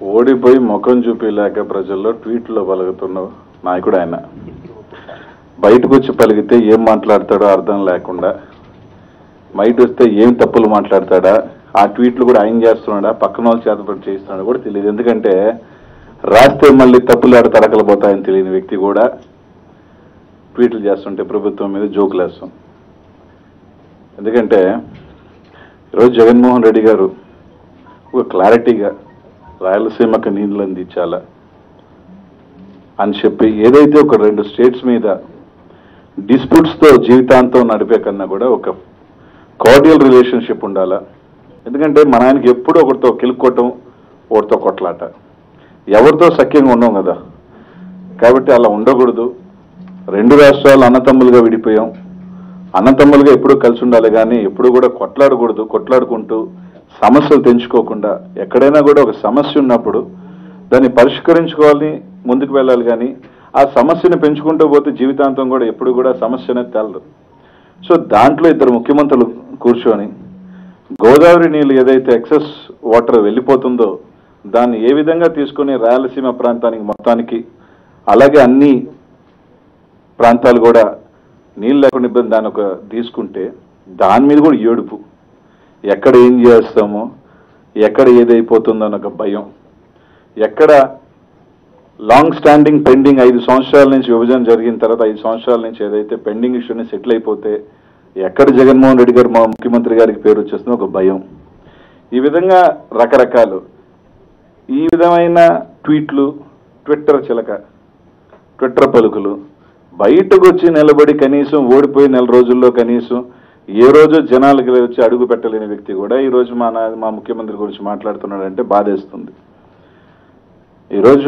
ఓడిపోయి ముఖం చూపించలేక ప్రజల్లో ట్వీట్లో పలుకుతున్న నాయకుడు ఆయన బయటకు వచ్చి పలిగితే ఏం మాట్లాడతాడో అర్థం లేకుండా బయట వస్తే ఏం తప్పులు మాట్లాడతాడా ఆ ట్వీట్లు కూడా ఆయన చేస్తున్నాడా పక్కన వాళ్ళు చేతపడి చేస్తున్నాడా కూడా తెలియదు ఎందుకంటే రాస్తే మళ్ళీ తప్పులు ఆడ తడకలు పోతాయని తెలియని వ్యక్తి కూడా ట్వీట్లు చేస్తుంటే ప్రభుత్వం మీద జోకులు వేస్తాం ఎందుకంటే ఈరోజు జగన్మోహన్ రెడ్డి గారు ఒక క్లారిటీగా రాయలసీమకు నీళ్లు అందించాలా అని చెప్పి ఏదైతే ఒక రెండు స్టేట్స్ మీద డిస్ప్యూట్స్తో జీవితాంతం నడిపే కన్నా కూడా ఒక కార్డియల్ రిలేషన్షిప్ ఉండాలా ఎందుకంటే మన ఆయనకి ఎప్పుడు ఒకరితో కిలుక్కోవటం ఒకరితో కొట్లాట ఎవరితో సఖ్యంగా ఉండం కదా కాబట్టి అలా ఉండకూడదు రెండు రాష్ట్రాలు అన్నతమ్ములుగా విడిపోయాం అన్నతమ్ములుగా ఎప్పుడు కలిసి ఉండాలి కానీ ఎప్పుడు కూడా కొట్లాడకూడదు కొట్లాడుకుంటూ సమస్యలు తెంచుకోకుండా ఎక్కడైనా కూడా ఒక సమస్య ఉన్నప్పుడు దాన్ని పరిష్కరించుకోవాలని ముందుకు వెళ్ళాలి కానీ ఆ సమస్యను పెంచుకుంటూ పోతే జీవితాంతం కూడా ఎప్పుడు కూడా సమస్య అనేది తెలదు సో దాంట్లో ఇద్దరు ముఖ్యమంత్రులు కూర్చొని గోదావరి నీళ్ళు ఏదైతే ఎక్సెస్ వాటర్ వెళ్ళిపోతుందో దాన్ని ఏ విధంగా తీసుకొని రాయలసీమ ప్రాంతానికి మొత్తానికి అలాగే అన్ని ప్రాంతాలు కూడా నీళ్ళు లేకుండా ఇబ్బంది దాని ఒక తీసుకుంటే దాని మీద కూడా ఏడుపు ఎక్కడ ఏం చేస్తామో ఎక్కడ ఏదైపోతుందో అని ఒక భయం ఎక్కడ లాంగ్ స్టాండింగ్ పెండింగ్ ఐదు సంవత్సరాల నుంచి విభజన జరిగిన తర్వాత ఐదు సంవత్సరాల నుంచి ఏదైతే పెండింగ్ ఇష్యూని సెటిల్ అయిపోతే ఎక్కడ జగన్మోహన్ రెడ్డి గారు మా ముఖ్యమంత్రి గారికి పేరు వచ్చేస్తుందో ఒక భయం ఈ విధంగా రకరకాలు ఈ విధమైన ట్వీట్లు ట్విట్టర్ చిలక ట్విట్టర్ పలుకులు బయటకు వచ్చి నిలబడి కనీసం ఓడిపోయి నెల రోజుల్లో కనీసం ఏ రోజు జనాలకి వచ్చి అడుగు పెట్టలేని వ్యక్తి కూడా ఈ రోజు మా నా- మా ముఖ్యమంత్రి గురించి మాట్లాడుతున్నాడంటే బాధేస్తుంది ఈరోజు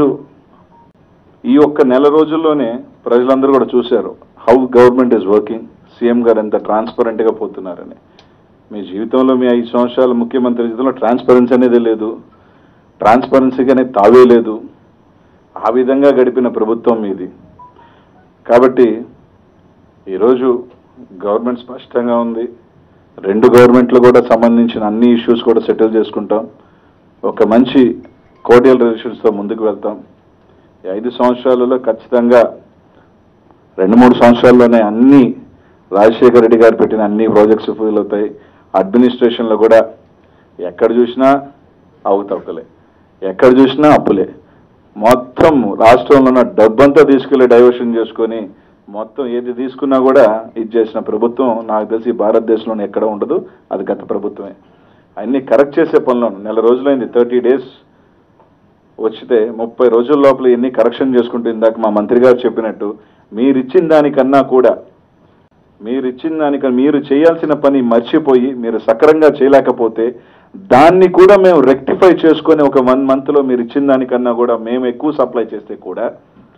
ఈ ఒక్క నెల రోజుల్లోనే ప్రజలందరూ కూడా చూశారు how government is working CM గారు ఎంత ట్రాన్స్పరెంట్గా పోతున్నారని మీ జీవితంలో మీ ఐదు సంవత్సరాల ముఖ్యమంత్రి జీవితంలో ట్రాన్స్పరెన్సీ అనేది లేదు ట్రాన్స్పరెన్సీకి అనేది తావే లేదు ఆ విధంగా గడిపిన ప్రభుత్వం మీది కాబట్టి ఈరోజు గవర్నమెంట్ స్పష్టంగా ఉంది రెండు గవర్నమెంట్లు కూడా సంబంధించిన అన్ని ఇష్యూస్ కూడా సెటిల్ చేసుకుంటాం ఒక మంచి కోడియల్ రిలేషన్స్తో ముందుకు వెళ్తాం ఈ ఐదు సంవత్సరాలలో ఖచ్చితంగా రెండు మూడు సంవత్సరాల్లోనే అన్ని రాజశేఖర రెడ్డి గారు పెట్టిన అన్ని ప్రాజెక్ట్స్ ఫుల్ అవుతాయి అడ్మినిస్ట్రేషన్లో కూడా ఎక్కడ చూసినా అవకతవకలే ఎక్కడ చూసినా అప్పులే మొత్తం రాష్ట్రంలో ఉన్న డబ్బంతా తీసుకెళ్లి డైవర్షన్ చేసుకొని మొత్తం ఏది తీసుకున్నా కూడా ఇది చేసిన ప్రభుత్వం నాకు తెలిసి భారతదేశంలో ఎక్కడ ఉండదు అది గత ప్రభుత్వమే అన్ని కరెక్ట్ చేసే పనిలో నెల రోజులైంది థర్టీ డేస్ వచ్చితే ముప్పై రోజుల లోపల ఎన్ని కరెక్షన్ చేసుకుంటూ ఇందాక మా మంత్రి గారు చెప్పినట్టు మీరు ఇచ్చిన దానికన్నా కూడా మీరు ఇచ్చిన దానికన్నా మీరు చేయాల్సిన పని మర్చిపోయి మీరు సక్రంగా చేయలేకపోతే దాన్ని కూడా మేము రెక్టిఫై చేసుకొని ఒక వన్ మంత్లో మీరు ఇచ్చిన దానికన్నా కూడా మేము ఎక్కువ సప్లై చేస్తే కూడా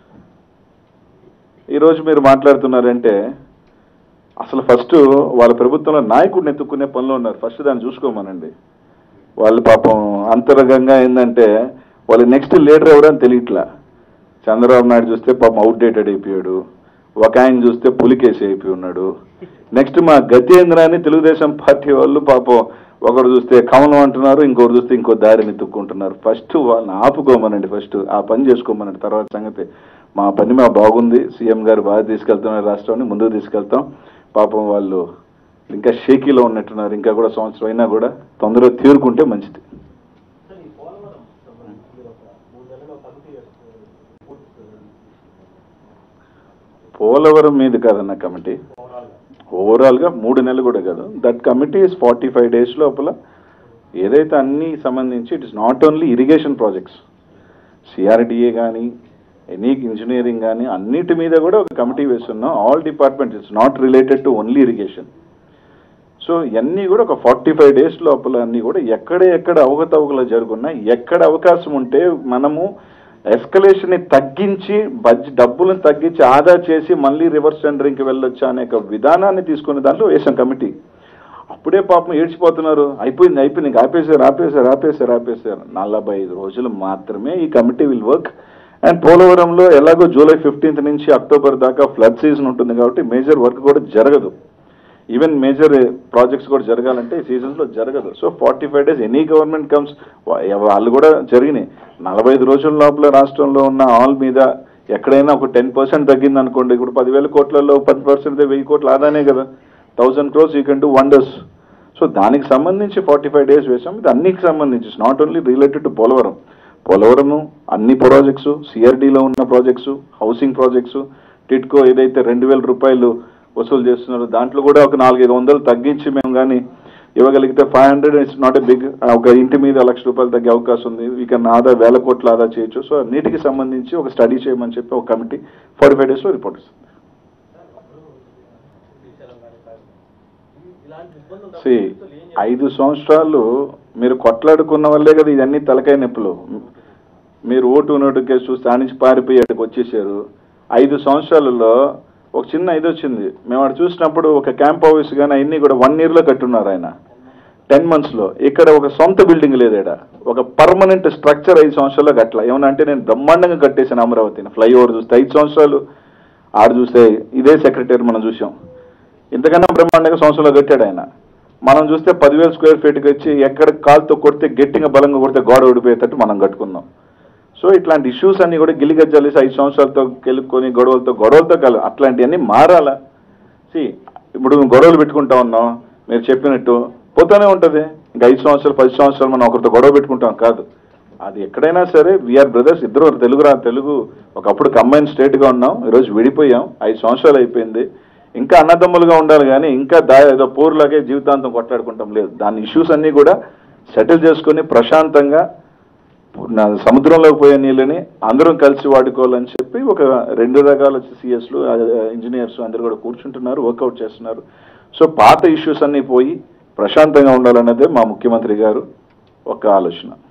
ఈరోజు మీరు మాట్లాడుతున్నారంటే అసలు ఫస్ట్ వాళ్ళ ప్రభుత్వంలో నాయకుడిని ఎత్తుక్కునే పనిలో ఉన్నారు ఫస్ట్ దాన్ని చూసుకోమనండి వాళ్ళు పాపం అంతరంగంగా ఏంటంటే వాళ్ళ నెక్స్ట్ లీడర్ ఎవరని తెలియట్లా చంద్రబాబు నాయుడు చూస్తే పాపం అవుట్డేటెడ్ అయిపోయాడు ఒక ఆయన చూస్తే పులికేసి అయిపోయి ఉన్నాడు నెక్స్ట్ మా గతేంద్ర అని తెలుగుదేశం పార్టీ వాళ్ళు పాపం ఒకరు చూస్తే కమలం అంటున్నారు ఇంకొకరు చూస్తే ఇంకో దారిని తుక్కుంటున్నారు ఫస్ట్ వాళ్ళని ఆపుకోమనండి ఫస్ట్ ఆ పని చేసుకోమనండి తర్వాత సంగతి మా పని మా బాగుంది సీఎం గారు బాగా తీసుకెళ్తున్నారు రాష్ట్రాన్ని ముందుకు తీసుకెళ్తాం పాపం వాళ్ళు ఇంకా షేకీలో ఉన్నట్టున్నారు ఇంకా కూడా సంవత్సరం అయినా కూడా తొందరగా తీరుకుంటే మంచిది సార్ ఈ పోలవరం సంబంధించి మీరు ఒక మూడు నెలల్లో కమిటీ వేసుకున్నారు. రిపోర్ట్స్ పోలవరం మీద కాదన్న కమిటీ ఓవరాల్ గా. ఓవరాల్గా మూడు నెలలు కూడా కాదు that committee is forty five days లోపల ఏదైతే అన్ని సంబంధించి it is not only irrigation projects CRDA కానీ ఎనీ ఇంజనీరింగ్ కానీ అన్నిటి మీద కూడా ఒక కమిటీ వేస్తున్నాం all departments it's not related to only irrigation so ఇవన్నీ కూడా ఒక ఫార్టీ ఫైవ్ డేస్ లోపల అన్నీ కూడా ఎక్కడ ఎక్కడ అవకతవకలు జరుగున్నా ఎక్కడ అవకాశం ఉంటే మనము ఎస్కలేషన్ ని తగ్గించి బడ్జెట్ డబ్బులను తగ్గించి ఆదా చేసి మళ్ళీ రివర్స్ టెండరింగ్కి వెళ్ళొచ్చా అనే ఒక విధానాన్ని తీసుకునే దాంట్లో వేసాం కమిటీ అప్పుడే పాపం ఏడ్చిపోతున్నారు అయిపోయింది అయిపోయింది ఇంక ఆపేశారు ఆపేశారు ఆపేశారు ఆపేశారు నలభై ఐదు రోజులు మాత్రమే ఈ కమిటీ విల్ వర్క్ అండ్ పోలవరంలో ఎలాగో జూలై ఫిఫ్టీన్త్ నుంచి అక్టోబర్ దాకా ఫ్లడ్ సీజన్ ఉంటుంది కాబట్టి మేజర్ వర్క్ కూడా జరగదు ఈవెన్ మేజర్ ప్రాజెక్ట్స్ కూడా జరగాలంటే ఈ సీజన్స్లో జరగదు so forty five days any government comes వాళ్ళు కూడా జరిగినాయి నలభై ఐదు రోజుల లోపల రాష్ట్రంలో ఉన్న ఆల్ మీద ఎక్కడైనా ఒక టెన్ పర్సెంట్ తగ్గింది అనుకోండి ఇప్పుడు పదివేల కోట్లలో పది పర్సెంట్ వెయ్యి కోట్ల ఆదానే కదా thousand crores you can do wonders so దానికి సంబంధించి ఫార్టీ ఫైవ్ డేస్ వేసాం ఇది అన్నికి సంబంధించి not only related to Polavaram Polavaram అన్ని ప్రాజెక్ట్స్ సిఆర్డీలో ఉన్న ప్రాజెక్ట్స్ హౌసింగ్ ప్రాజెక్ట్స్ టిట్కో ఏదైతే రెండు వేల రూపాయలు వసూలు చేస్తున్నారో దాంట్లో కూడా ఒక నాలుగైదు వందలు తగ్గించి మేము కానీ ఇవ్వగలిగితే five hundred it's not a big ఒక ఇంటి మీద లక్ష రూపాయలు తగ్గే అవకాశం ఉంది వీ కెన్ ఆదా వేల కోట్ల ఆదా చేయొచ్చు సో అన్నిటికి సంబంధించి ఒక స్టడీ చేయమని చెప్పి ఒక కమిటీ ఫార్టీ ఫైవ్ డేస్లో రిపోర్ట్ ఇస్తుంది శ్రీశైలం కానీ కాదు. ఈ- ఇలాంటి ఇబ్బందులు సి తప్ప ఏం ఐదు సంవత్సరాలు మీరు కొట్లాడుకున్న వల్లే కదా ఇదన్నీ తలకాయ నొప్పులు మీరు ఓటు నోటు కేసు చూస్తే ఆ నుంచి పారిపోయి అక్కడికి వచ్చేసారు ఐదు సంవత్సరాలలో ఒక చిన్న ఇది వచ్చింది మేము అక్కడ చూసినప్పుడు ఒక క్యాంప్ ఆఫీస్ కానీ అవన్నీ కూడా వన్ ఇయర్లో కట్టున్నారు ఆయన టెన్ మంత్స్లో ఇక్కడ ఒక సొంత బిల్డింగ్ లేదు ఇక్కడ ఒక పర్మనెంట్ స్ట్రక్చర్ ఐదు సంవత్సరాల్లో కట్టల ఏమన్నా అంటే నేను బ్రహ్మాండంగా కట్టేశాను అమరావతిని ఫ్లైఓవర్ చూస్తే ఐదు సంవత్సరాలు ఆడ చూస్తే ఇదే సెక్రటరీ మనం చూసాం ఇంతకన్నా బ్రహ్మాండంగా సంవత్సరంలో కట్టాడు ఆయన మనం చూస్తే పదివేల స్క్వేర్ ఫీట్కి వచ్చి ఎక్కడ కాలుతో కొడితే గట్టిగా బలంగా కొడితే గోడ ఊడిపోయేటట్టు మనం కట్టుకున్నాం సో ఇట్లాంటి ఇష్యూస్ అన్ని కూడా గిల్లిగజ్జాలేసి ఐదు సంవత్సరాలతో గెలుక్కొని గొడవలతో గొడవలతో కల అట్లాంటివన్నీ మారాలా సి ఇప్పుడు మేము గొడవలు పెట్టుకుంటా ఉన్నాం మీరు చెప్పినట్టు పోతానే ఉంటుంది ఇంకా ఐదు సంవత్సరాలు పది సంవత్సరాలు మనం ఒకరితో గొడవ పెట్టుకుంటాం కాదు అది ఎక్కడైనా సరే వీఆర్ బ్రదర్స్ ఇద్దరు తెలుగు రా తెలుగు ఒకప్పుడు కంబైన్ స్టేట్గా ఉన్నాం ఈరోజు విడిపోయాం ఐదు సంవత్సరాలు అయిపోయింది ఇంకా అన్నదమ్ములుగా ఉండాలి కానీ ఇంకా దా ఏదో పోరులాగే జీవితాంతం కొట్లాడుకుంటాం లేదు దాని ఇష్యూస్ అన్నీ కూడా సెటిల్ చేసుకొని ప్రశాంతంగా నా సముద్రంలోకి పోయే నీళ్ళని అందరం కలిసి వాడుకోవాలని చెప్పి ఒక రెండు రకాల సిఎస్లు ఇంజనీర్స్ అందరూ కూడా కూర్చుంటున్నారు వర్కౌట్ చేస్తున్నారు సో పాత ఇష్యూస్ అన్నీ పోయి ప్రశాంతంగా ఉండాలన్నదే మా ముఖ్యమంత్రి గారు ఒక ఆలోచన